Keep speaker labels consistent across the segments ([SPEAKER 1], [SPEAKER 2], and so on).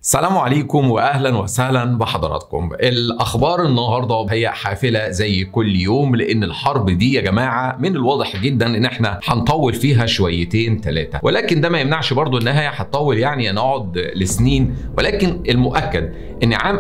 [SPEAKER 1] السلام عليكم واهلا وسهلا بحضراتكم الاخبار النهارده هي حافله زي كل يوم لان الحرب دي يا جماعه من الواضح جدا ان احنا هنطول فيها شويتين ثلاثه ولكن ده ما يمنعش برضو انها هي هتطول يعني نقعد لسنين ولكن المؤكد ان عام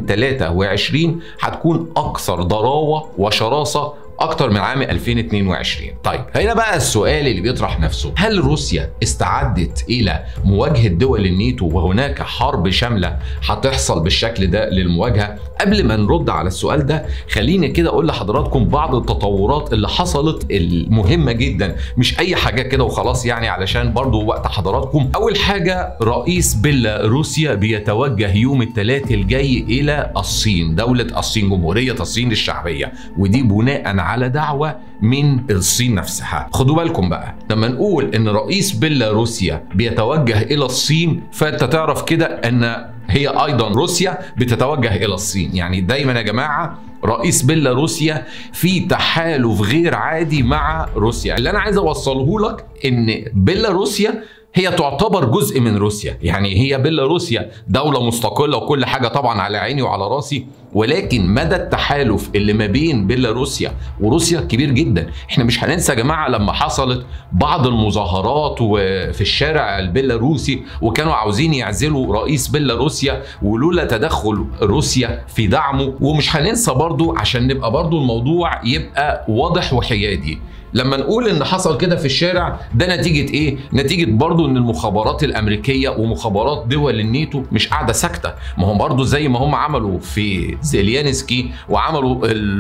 [SPEAKER 1] 2023 هتكون اكثر ضراوه وشراسه اكتر من عام 2022 طيب هنا بقى السؤال اللي بيطرح نفسه هل روسيا استعدت الى مواجهه دول الناتو وهناك حرب شامله هتحصل بالشكل ده للمواجهه قبل ما نرد على السؤال ده خليني كده اقول لحضراتكم بعض التطورات اللي حصلت المهمه جدا مش اي حاجه كده وخلاص يعني علشان برضو وقت حضراتكم اول حاجه رئيس بيلاروسيا بيتوجه يوم الثلاث الجاي الى الصين دوله الصين جمهوريه الصين الشعبيه ودي بناء على دعوه من الصين نفسها خدوا بالكم بقى لما نقول ان رئيس بيلاروسيا بيتوجه الى الصين فانت تعرف كده ان هي ايضا روسيا بتتوجه الى الصين يعني دايما يا جماعه رئيس بيلاروسيا في تحالف غير عادي مع روسيا اللي انا عايز اوصله لك ان بيلاروسيا هي تعتبر جزء من روسيا يعني هي بيلاروسيا دولة مستقلة وكل حاجة طبعا على عيني وعلى راسي ولكن مدى التحالف اللي ما بين بيلاروسيا وروسيا كبير جدا احنا مش هننسى يا جماعة لما حصلت بعض المظاهرات وفي الشارع البيلاروسي وكانوا عاوزين يعزلوا رئيس بيلاروسيا ولولا تدخل روسيا في دعمه ومش هننسى برضو عشان نبقى برضو الموضوع يبقى واضح وحيادي لما نقول ان حصل كده في الشارع ده نتيجه ايه؟ نتيجه برضو ان المخابرات الامريكيه ومخابرات دول الناتو مش قاعده ساكته، ما هم برضو زي ما هم عملوا في زيليانسكي وعملوا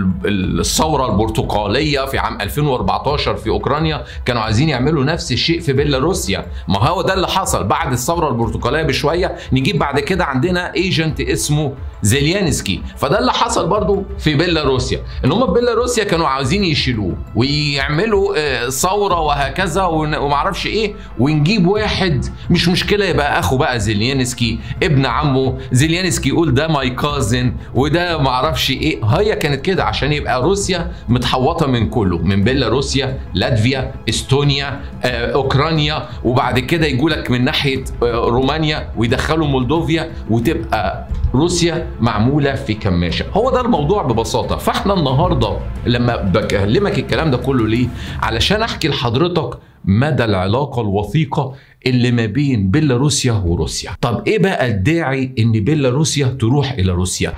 [SPEAKER 1] الثوره البرتقاليه في عام 2014 في اوكرانيا كانوا عايزين يعملوا نفس الشيء في بيلاروسيا، ما هو ده اللي حصل بعد الثوره البرتقاليه بشويه نجيب بعد كده عندنا ايجنت اسمه زيليانسكي، فده اللي حصل برضو في بيلاروسيا، ان هم في بيلاروسيا كانوا عاوزين يشيلوه ويعملوا يعملوا ثوره وهكذا ومعرفش ايه ونجيب واحد مش مشكله يبقى اخو بقى زيليانسكي ابن عمه زيليانسكي يقول ده ماي كازن وده معرفش ايه هي كانت كده عشان يبقى روسيا متحوطه من كله من بيلاروسيا لاتفيا استونيا آه، اوكرانيا وبعد كده يجوا لك من ناحيه آه، رومانيا ويدخلوا مولدوفيا وتبقى روسيا معموله في كماشه هو ده الموضوع ببساطه فاحنا النهارده لما بكلمك الكلام ده كله ليه علشان احكي لحضرتك مدى العلاقه الوثيقه اللي ما بين بيلاروسيا وروسيا طب ايه بقى الداعي ان بيلاروسيا تروح الى روسيا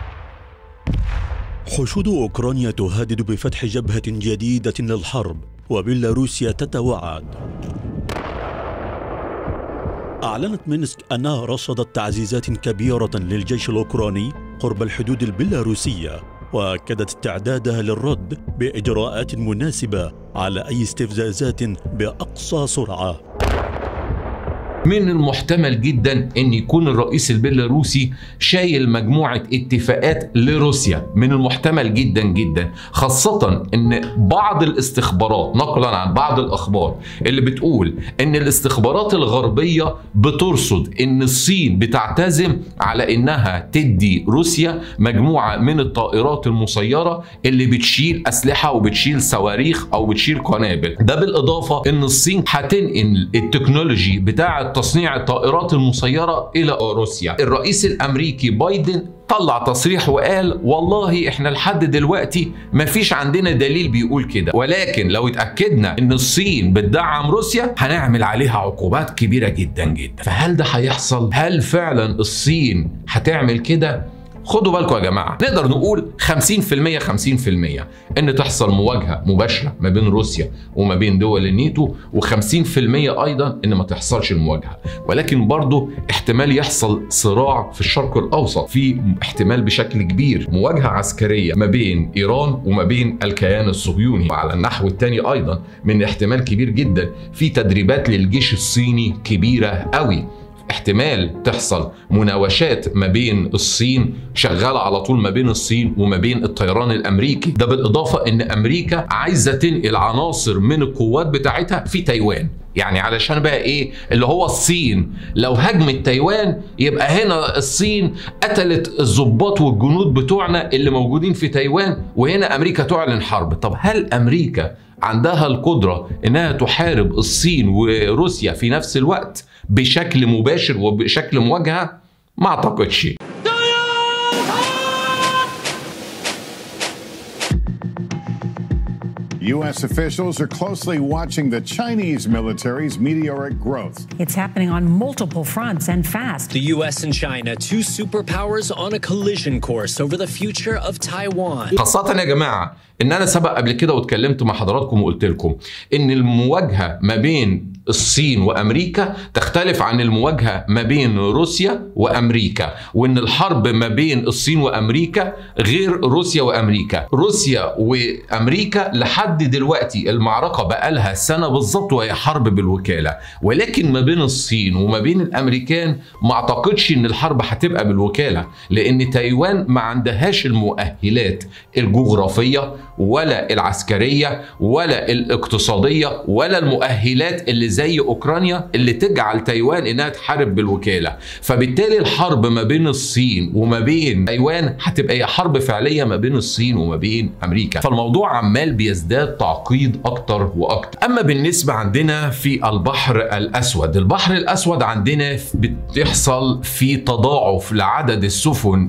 [SPEAKER 2] حشود أوكرانيا تهدد بفتح جبهة جديدة للحرب وبيلاروسيا تتوعد أعلنت مينسك أنها رصدت تعزيزات كبيرة للجيش الأوكراني قرب الحدود البيلاروسية وأكدت استعدادها للرد بإجراءات مناسبة على أي استفزازات بأقصى سرعة
[SPEAKER 1] من المحتمل جدا ان يكون الرئيس البيلاروسي شايل مجموعه اتفاقات لروسيا من المحتمل جدا جدا خاصه ان بعض الاستخبارات نقلا عن بعض الاخبار اللي بتقول ان الاستخبارات الغربيه بترصد ان الصين بتعتزم على انها تدي روسيا مجموعه من الطائرات المسيره اللي بتشيل اسلحه وبتشيل صواريخ او بتشيل قنابل ده بالاضافه ان الصين هتنقل التكنولوجي بتاعه تصنيع الطائرات المسيرة إلى روسيا الرئيس الأمريكي بايدن طلع تصريح وقال والله احنا لحد دلوقتي مفيش عندنا دليل بيقول كده ولكن لو اتاكدنا ان الصين بتدعم روسيا هنعمل عليها عقوبات كبيره جدا جدا فهل ده هيحصل هل فعلا الصين هتعمل كده خدوا بالكم يا جماعه نقدر نقول 50% 50% ان تحصل مواجهه مباشره ما بين روسيا وما بين دول الناتو و50% ايضا ان ما تحصلش المواجهه ولكن برضه احتمال يحصل صراع في الشرق الاوسط في احتمال بشكل كبير مواجهه عسكريه ما بين ايران وما بين الكيان الصهيوني وعلى النحو الثاني ايضا من احتمال كبير جدا في تدريبات للجيش الصيني كبيره قوي احتمال تحصل مناوشات ما بين الصين شغاله على طول ما بين الصين وما بين الطيران الامريكي ده بالاضافه ان امريكا عايزه تنقل عناصر من القوات بتاعتها في تايوان يعني علشان بقى ايه اللي هو الصين لو هجمت تايوان يبقى هنا الصين قتلت الضباط والجنود بتوعنا اللي موجودين في تايوان وهنا امريكا تعلن حرب طب هل امريكا عندها القدرة انها تحارب الصين وروسيا في نفس الوقت بشكل مباشر وبشكل مواجهة ما اعتقدش
[SPEAKER 3] U.S. officials are closely watching the Chinese military's meteoric growth.
[SPEAKER 4] It's happening on multiple fronts and fast.
[SPEAKER 5] The U.S. and China, two superpowers on a collision course over the future of Taiwan.
[SPEAKER 1] خاصة يا جماعة ان انا سبق قبل كده واتكلمت مع حضراتكم وقلت لكم ان المواجهة ما بين الصين وامريكا تختلف عن المواجهة ما بين روسيا وامريكا وان الحرب ما بين الصين وامريكا غير روسيا وامريكا روسيا وامريكا لحد دلوقتي المعركة بقالها سنة بالظبط وهي حرب بالوكالة ولكن ما بين الصين وما بين الامريكان ما اعتقدش ان الحرب هتبقى بالوكالة لان تايوان ما عندهاش المؤهلات الجغرافية ولا العسكرية ولا الاقتصادية ولا المؤهلات اللي زي اوكرانيا اللي تجعل تايوان انها تحارب بالوكالة فبالتالي الحرب ما بين الصين وما بين تايوان هتبقى هي حرب فعلية ما بين الصين وما بين امريكا فالموضوع عمال بيزداد تعقيد اكتر واكتر اما بالنسبة عندنا في البحر الاسود البحر الاسود عندنا بتحصل في تضاعف لعدد السفن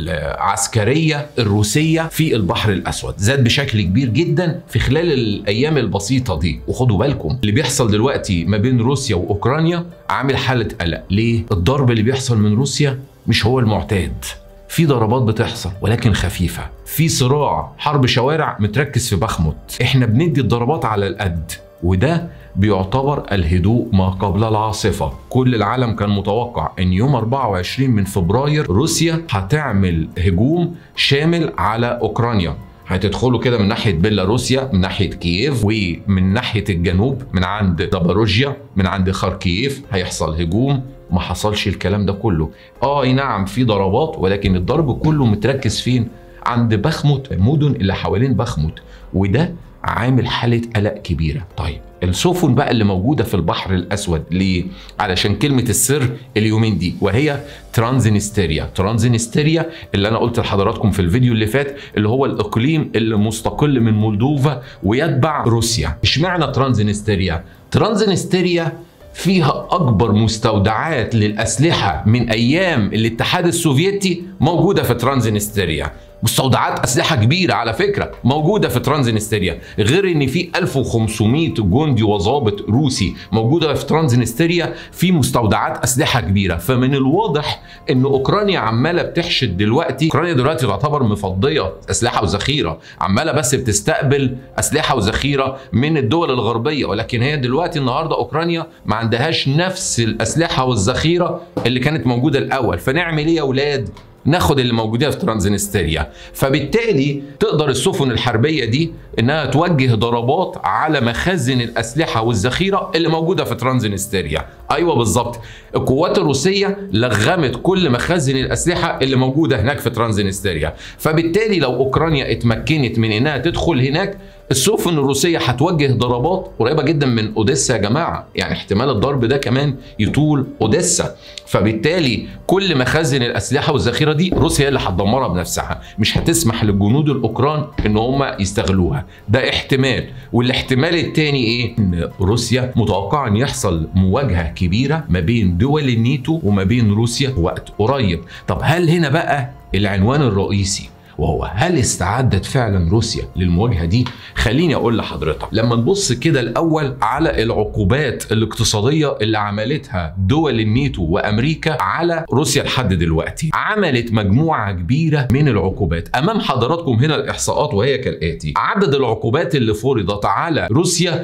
[SPEAKER 1] العسكرية الروسية في البحر الاسود زاد بشكل كبير جدا في خلال الايام البسيطه دي وخدوا بالكم اللي بيحصل دلوقتي ما بين روسيا واوكرانيا عامل حاله قلق ليه الضرب اللي بيحصل من روسيا مش هو المعتاد في ضربات بتحصل ولكن خفيفه في صراع حرب شوارع متركز في بخمت احنا بندي الضربات على القد وده بيعتبر الهدوء ما قبل العاصفة كل العالم كان متوقع ان يوم 24 من فبراير روسيا هتعمل هجوم شامل على اوكرانيا هتدخلوا كده من ناحيه بيلاروسيا من ناحيه كييف ومن ناحيه الجنوب من عند زاباروجيا من عند خاركييف هيحصل هجوم ما حصلش الكلام ده كله اه اي نعم في ضربات ولكن الضرب كله متركز فين عند بخمت المدن اللي حوالين بخمت وده عامل حالة قلق كبيرة طيب السفن بقى اللي موجودة في البحر الأسود ليه؟ علشان كلمة السر اليومين دي وهي ترانزنستيريا ترانزنستيريا اللي أنا قلت لحضراتكم في الفيديو اللي فات اللي هو الإقليم اللي مستقل من مولدوفا ويتبع روسيا اشمعنى ترانزنستيريا؟ ترانزنستيريا فيها أكبر مستودعات للأسلحة من أيام الاتحاد السوفيتي موجودة في ترانزنستيريا مستودعات اسلحه كبيره على فكره موجوده في ترانزنستيريا غير ان في 1500 جندي وظابط روسي موجوده في ترانزنستيريا في مستودعات اسلحه كبيره فمن الواضح ان اوكرانيا عماله بتحشد دلوقتي اوكرانيا دلوقتي تعتبر مفضيه اسلحه وذخيره عماله بس بتستقبل اسلحه وذخيره من الدول الغربيه ولكن هي دلوقتي النهارده اوكرانيا ما عندهاش نفس الاسلحه والذخيره اللي كانت موجوده الاول فنعمل ايه يا اولاد ناخد اللي موجودين في ترانزنستيريا فبالتالي تقدر السفن الحربيه دي انها توجه ضربات على مخازن الاسلحه والذخيره اللي موجوده في ترانزنستيريا ايوه بالظبط القوات الروسيه لغمت كل مخازن الاسلحه اللي موجوده هناك في ترانزنستيريا فبالتالي لو اوكرانيا اتمكنت من انها تدخل هناك السفن الروسية هتوجه ضربات قريبة جدا من أوديسا يا جماعة يعني احتمال الضرب ده كمان يطول أوديسا فبالتالي كل مخازن الأسلحة والذخيرة دي روسيا هي اللي هتدمرها بنفسها مش هتسمح للجنود الأوكران إن هم يستغلوها ده احتمال والاحتمال التاني إيه؟ إن روسيا متوقع إن يحصل مواجهة كبيرة ما بين دول النيتو وما بين روسيا في وقت قريب طب هل هنا بقى العنوان الرئيسي وهو هل استعدت فعلا روسيا للمواجهه دي؟ خليني اقول لحضرتك لما نبص كده الاول على العقوبات الاقتصاديه اللي عملتها دول الناتو وامريكا على روسيا لحد دلوقتي، عملت مجموعه كبيره من العقوبات، امام حضراتكم هنا الاحصاءات وهي كالاتي: عدد العقوبات اللي فرضت على روسيا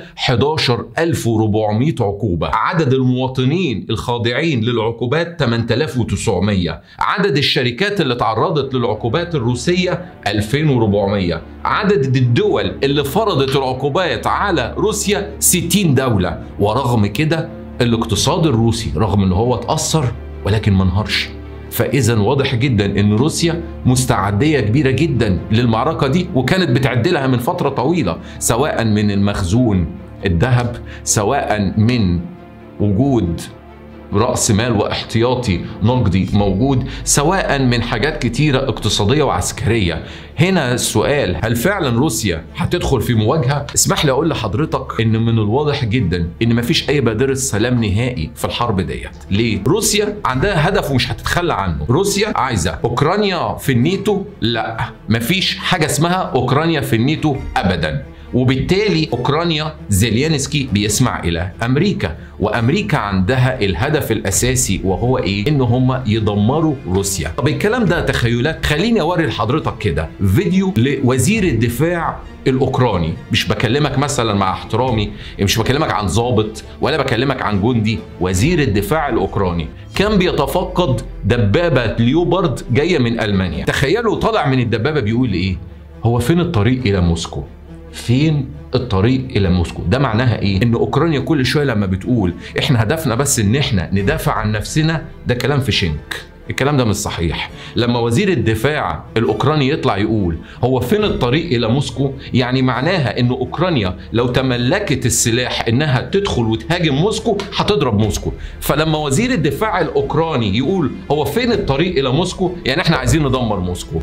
[SPEAKER 1] 11400 عقوبه، عدد المواطنين الخاضعين للعقوبات 8900 عدد الشركات اللي تعرضت للعقوبات الروسية 2400 عدد الدول اللي فرضت العقوبات على روسيا 60 دولة ورغم كده الاقتصاد الروسي رغم ان هو اتأثر ولكن ما انهارش فاذا واضح جدا ان روسيا مستعديه كبيره جدا للمعركه دي وكانت بتعد لها من فتره طويله سواء من المخزون الذهب سواء من وجود رأس مال واحتياطي نقدي موجود سواء من حاجات كتيرة اقتصادية وعسكرية هنا السؤال هل فعلا روسيا هتدخل في مواجهة؟ اسمح لي أقول لحضرتك إن من الواضح جدا إن مفيش أي بادرة سلام نهائي في الحرب ديت ليه؟ روسيا عندها هدف ومش هتتخلى عنه روسيا عايزة أوكرانيا في النيتو؟ لا مفيش حاجة اسمها أوكرانيا في النيتو أبدا وبالتالي اوكرانيا زيلينسكي بيسمع الى امريكا وامريكا عندها الهدف الاساسي وهو ايه ان هم يدمروا روسيا طب الكلام ده تخيلات خليني اوري لحضرتك كده فيديو لوزير الدفاع الاوكراني مش بكلمك مثلا مع احترامي مش بكلمك عن ضابط ولا بكلمك عن جندي وزير الدفاع الاوكراني كان بيتفقد دبابه ليوبارد جايه من المانيا تخيلوا طالع من الدبابه بيقول ايه هو فين الطريق الى موسكو فين الطريق الى موسكو ده معناها ايه ان اوكرانيا كل شويه لما بتقول احنا هدفنا بس ان احنا ندافع عن نفسنا ده كلام في شنك الكلام ده مش صحيح لما وزير الدفاع الاوكراني يطلع يقول هو فين الطريق الى موسكو يعني معناها ان اوكرانيا لو تملكت السلاح انها تدخل وتهاجم موسكو هتضرب موسكو فلما وزير الدفاع الاوكراني يقول هو فين الطريق الى موسكو يعني احنا عايزين ندمر موسكو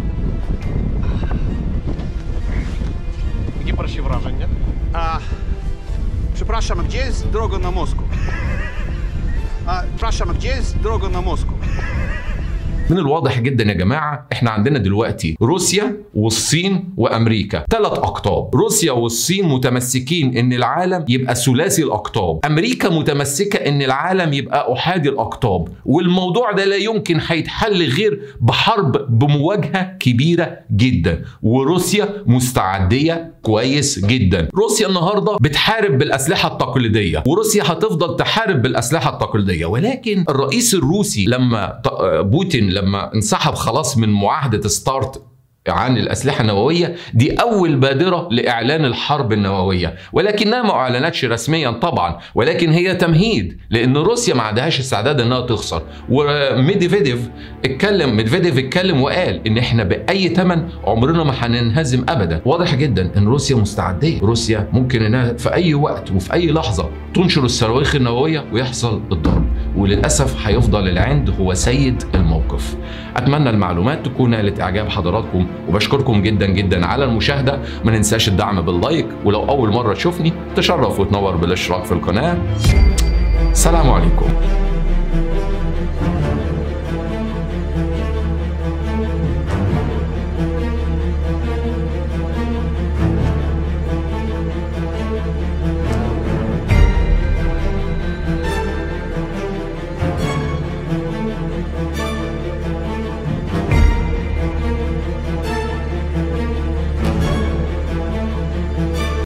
[SPEAKER 6] Які перші враження?
[SPEAKER 7] A, przepraszam, gdzie jest droga na Moskwę? A, przepraszam, gdzie jest droga na Moskwę?
[SPEAKER 1] من الواضح جدا يا جماعه احنا عندنا دلوقتي روسيا والصين وامريكا ثلاث اقطاب روسيا والصين متمسكين ان العالم يبقى ثلاثي الاقطاب امريكا متمسكه ان العالم يبقى احادي الاقطاب والموضوع ده لا يمكن هيتحل غير بحرب بمواجهه كبيره جدا وروسيا مستعديه كويس جدا روسيا النهارده بتحارب بالاسلحه التقليديه وروسيا هتفضل تحارب بالاسلحه التقليديه ولكن الرئيس الروسي لما بوتين لما انسحب خلاص من معاهده ستارت عن الأسلحة النووية دي أول بادرة لإعلان الحرب النووية ولكنها ما أعلنتش رسميا طبعا ولكن هي تمهيد لأن روسيا ما عندهاش استعداد إنها تخسر وميدفيديف اتكلم ميدفيديف اتكلم وقال إن إحنا بأي ثمن عمرنا ما هننهزم أبدا واضح جدا إن روسيا مستعدية روسيا ممكن إنها في أي وقت وفي أي لحظة تنشر الصواريخ النووية ويحصل الضرب وللأسف هيفضل العند هو سيد الموقف أتمنى المعلومات تكون نالت إعجاب حضراتكم وبشكركم جدا جدا على المشاهدة ما ننساش الدعم باللايك ولو أول مرة تشوفني تشرف وتنور بالاشتراك في القناة سلام عليكم